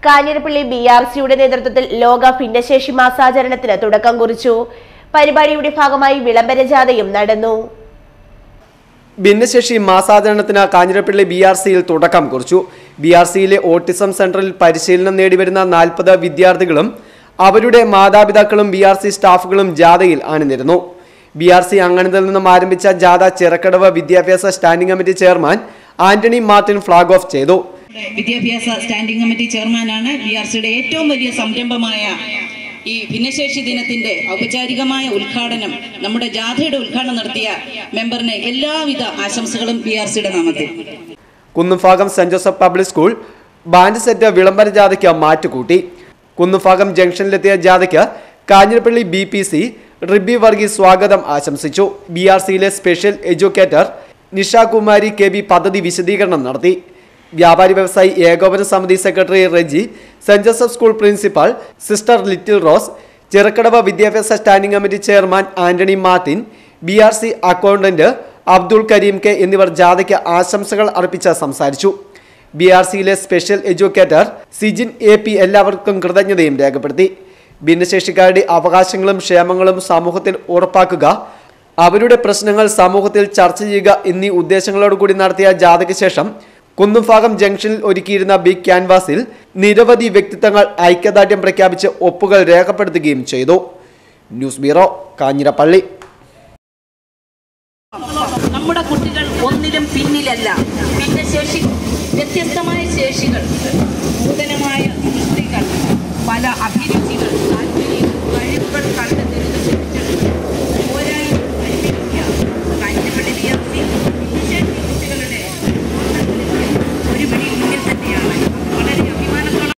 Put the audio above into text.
Kanjirappally B R സിയുടെ നേതൃത്വത്തിൽ ലോക ഭിന്നശേഷി മാസാചരണത്തിന് തുടക്കം കുറിച്ചു പരിപാടിയുടെ ഭാഗമായി വിളംബര ജാഥയും നടന്നു ഭിന്നശേഷി മാസാചരണത്തിന് കാഞ്ഞിരപ്പള്ളി ബി ആർ സിയിൽ തുടക്കം കുറിച്ചു ബി ആർ സിയിലെ ഓട്ടിസം സെന്ററിൽ പരിശീലനം നേടിവരുന്ന നാൽപ്പത് വിദ്യാർത്ഥികളും അവരുടെ മാതാപിതാക്കളും ബി ആർ സി സ്റ്റാഫുകളും ജാഥയിൽ അണിനിരുന്നു ബി ആർ സി അങ്കണത്തിൽ നിന്നും ആരംഭിച്ച ജാഥ ചിറക്കടവ് വിദ്യാഭ്യാസ standing committee chairman Antony Martin flag off ചെയ്തു വിദ്യാഭ്യാസ സ്റ്റാൻഡിംഗ് കമ്മിറ്റി ചെയർമാനാണ് ബി ആർ സിയുടെ ഏറ്റവും വലിയ സംരംഭമായ ഈ ഭിന്നശേഷി ദിനത്തിന്റെ ഔപചാരികമായ ഉദ്ഘാടനം നമ്മുടെ ജാഥയുടെ ഉദ്ഘാടനം നടത്തിയ മെമ്പറിന് എല്ലാവിധ ആശംസകളും ബി ആർ സിയുടെ നാമത്തിൽ Kunnumbhagam saint Joseph public school band set വിളംബര ജാഥയ്ക്ക് മാറ്റുകൂട്ടി കുന്നുംഭാഗം ജംഗ്ഷനിലെത്തിയ ജാഥയ്ക്ക് Kanjirappally B P C Riby Varghese സ്വാഗതം ആശംസിച്ചു ബി ആർ സിയിലെ special educator Nisha Kumari K B പദ്ധതി വിശദീകരണം നടത്തി വ്യാപാരി വ്യവസായി ഏകോപന സമിതി secretary Reji saint Joseph school principal sister little Rose Chirakkadavu വിദ്യാഭ്യാസ standing committee chairman Antony Martin B R C accountant Abdul Karim K എന്നിവർ ജാഥയ്ക്ക് ആശംസകൾ അർപ്പിച്ച് സംസാരിച്ചു ബി ആർ സിയിലെ special educator Sijin A P എല്ലാവർക്കും കൃതജ്ഞതയും രേഖപ്പെടുത്തി ഭിന്നശേഷിക്കാരുടെ അവകാശങ്ങളും ക്ഷേമങ്ങളും സമൂഹത്തിൽ ഉറപ്പാക്കുക അവരുടെ പ്രശ്നങ്ങൾ സമൂഹത്തിൽ ചർച്ച ചെയ്യുക എന്നീ ഉദ്ദേശങ്ങളോടുകൂടി നടത്തിയ ജാഥയ്ക്ക് ശേഷം കുന്നുംഭാഗം ജംഗ്ഷനിൽ ഒരുക്കിയിരുന്ന ബിഗ് ക്യാൻവാസിൽ നിരവധി വ്യക്തിത്വങ്ങൾ ഐക്യദാർഢ്യം പ്രഖ്യാപിച്ച് ഒപ്പുകൾ രേഖപ്പെടുത്തുകയും ചെയ്തു ന്യൂസ് ബ്യൂറോ കാഞ്ഞിരപ്പള്ളി നമ്മുടെ കുട്ടികൾ ഒന്നിലും പിന്നിലല്ല ഭിന്നശേഷി വ്യത്യസ്തമായ ശേഷികൾ